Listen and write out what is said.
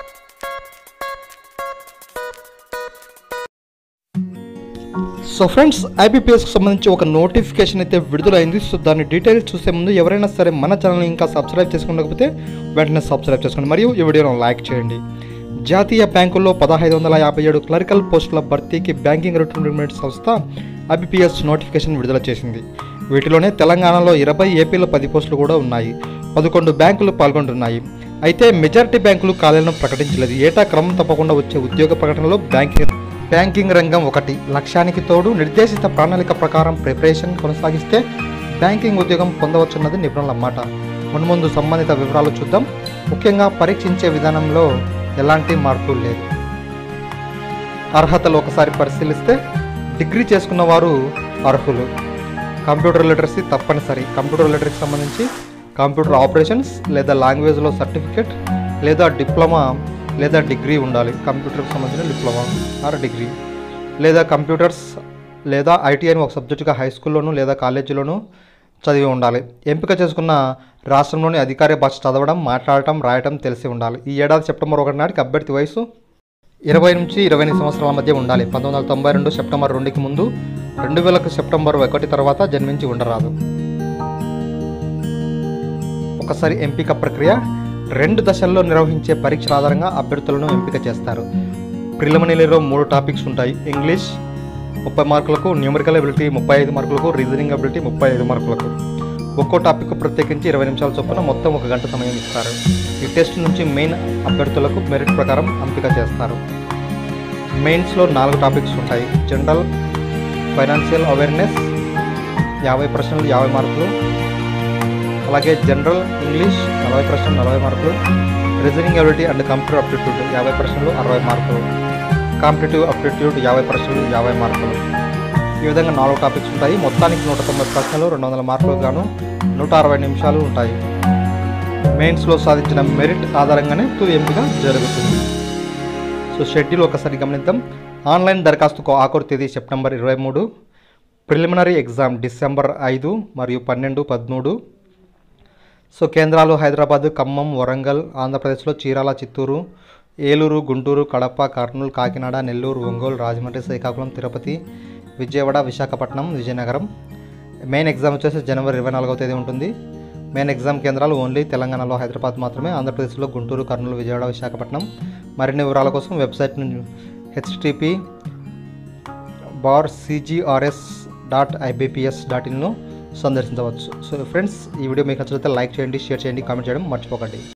so friends ఐబీపీఎస్కి సంబంధించి ఒక notification అయితే విడుదలైంది సో దాని డీటెయిల్స్ చూసే ముందు ఎవరైనా సరే మన ఛానల్ ఇంకా సబ్స్క్రైబ్ చేసుకోకపోతే వెంటనే సబ్స్క్రైబ్ చేసుకోండి మరియు ఈ వీడియోను లైక్ చేయండి జాతీయ బ్యాంకుల్లో పదహైదు వందల యాభై ఏడు క్లరికల్ పోస్టుల భర్తీకి బ్యాంకింగ్ రిక్రూట్మెంట్ సంస్థ ఐబీపీఎస్ నోటిఫికేషన్ విడుదల చేసింది వీటిలోనే తెలంగాణలో ఇరవై ఏపీలో పది పోస్టులు కూడా ఉన్నాయి పదకొండు బ్యాంకులు పాల్గొంటున్నాయి అయితే మెజారిటీ బ్యాంకులు ఖాళీలను ప్రకటించలేదు ఏటా క్రమం తప్పకుండా వచ్చే ఉద్యోగ ప్రకటనలో బ్యాంకింగ్ బ్యాంకింగ్ రంగం ఒకటి లక్ష్యానికి తోడు నిర్దేశిత ప్రణాళిక ప్రకారం ప్రిపరేషన్ కొనసాగిస్తే బ్యాంకింగ్ ఉద్యోగం పొందవచ్చున్నది నిపుణుల మాట మున్ముందు సంబంధిత వివరాలు చూద్దాం ముఖ్యంగా పరీక్షించే విధానంలో ఎలాంటి మార్పు లేదు అర్హతలు ఒకసారి పరిశీలిస్తే డిగ్రీ చేసుకున్న వారు అర్హులు కంప్యూటర్ లిటరసీ తప్పనిసరి కంప్యూటర్ లిటరసీకి సంబంధించి కంప్యూటర్ ఆపరేషన్స్ లేదా లాంగ్వేజ్లో సర్టిఫికేట్ లేదా డిప్లొమా లేదా డిగ్రీ ఉండాలి కంప్యూటర్కి సంబంధించిన డిప్లొమా ఆర్ డిగ్రీ లేదా కంప్యూటర్స్ లేదా ఐటీ అని ఒక సబ్జెక్టుగా హై స్కూల్లోనూ లేదా కాలేజీలోనూ చదివి ఉండాలి ఎంపిక చేసుకున్న రాష్ట్రంలోని అధికారిక భాష చదవడం మాట్లాడటం రాయటం తెలిసి ఉండాలి ఈ ఏడాది సెప్టెంబర్ ఒకటి నాటికి అభ్యర్థి వయసు ఇరవై నుంచి ఇరవై ఎనిమిది సంవత్సరాల మధ్య ఉండాలి పంతొమ్మిది వందల తొంభై రెండు సెప్టెంబర్ రెండుకి ముందు రెండు వేలకు సెప్టెంబర్ ఒకటి తర్వాత జన్మించి ఉండరాదు ఒకసారి ఎంపిక ప్రక్రియ రెండు దశల్లో నిర్వహించే పరీక్షల ఆధారంగా అభ్యర్థులను ఎంపిక చేస్తారు ప్రిలిమినరీలో మూడు టాపిక్స్ ఉంటాయి ఇంగ్లీష్ ముప్పై మార్కులకు న్యూమరికల్ అబిలిటీ ముప్పై ఐదు మార్కులకు రీజనింగ్ అబిలిటీ ముప్పై ఐదు మార్కులకు ఒక్కో టాపిక్ ప్రత్యేకించి ఇరవై నిమిషాల చొప్పున మొత్తం ఒక గంట సమయం ఇస్తారు ఈ టెస్ట్ నుంచి మెయిన్ అభ్యర్థులకు మెరిట్ ప్రకారం ఎంపిక చేస్తారు మెయిన్స్లో నాలుగు టాపిక్స్ ఉంటాయి జనరల్ ఫైనాన్షియల్ అవేర్నెస్ యాభై ప్రశ్నలు యాభై మార్కులు అలాగే జనరల్ ఇంగ్లీష్ నలభై ప్రశ్నలు నలభై మార్కులు reasoning ability and computer aptitude యాభై ప్రశ్నలు అరవై మార్కులు కాంపిటేటివ్ అప్టిట్యూడ్ యాభై ప్రశ్నలు యాభై మార్కులు ఈ విధంగా నాలుగు టాపిక్స్ ఉంటాయి మొత్తానికి నూట తొంభై ప్రశ్నలు రెండు వందల మార్కులు గాను నూట అరవై నిమిషాలు ఉంటాయి మెయిన్స్లో సాధించిన మెరిట్ ఆధారంగానే తుది ఎంపిక జరుగుతుంది సో షెడ్యూల్ ఒకసారి గమనిద్దాం ఆన్లైన్ దరఖాస్తుకు ఆఖరు తేదీ సెప్టెంబర్ ఇరవై మూడు ప్రిలిమినరీ ఎగ్జామ్ డిసెంబర్ ఐదు మరియు పన్నెండు పదమూడు సో కేంద్రాలు హైదరాబాద్ ఖమ్మం వరంగల్ ఆంధ్రప్రదేశ్లో చీరాల చిత్తూరు ఏలూరు గుంటూరు కడప కర్నూలు కాకినాడ నెల్లూరు ఒంగోలు రాజమండ్రి శ్రీకాకుళం తిరుపతి విజయవాడ విశాఖపట్నం విజయనగరం మెయిన్ ఎగ్జామ్ వచ్చేసి జనవరి ఇరవై నాలుగవ తేదీ ఉంటుంది మెయిన్ ఎగ్జామ్ కేంద్రాలు ఓన్లీ తెలంగాణలో హైదరాబాద్ మాత్రమే ఆంధ్రప్రదేశ్లో గుంటూరు కర్నూలు విజయవాడ విశాఖపట్నం మరిన్ని వివరాల కోసం website HTTP bar CGRS dot IBPS dot ఇన్ను సందర్శించవచ్చు సో ఫ్రెండ్స్ ఈ వీడియో మీకు నచ్చితే లైక్ చేయండి షేర్ చేయండి కామెంట్ చేయడం మర్చిపోకండి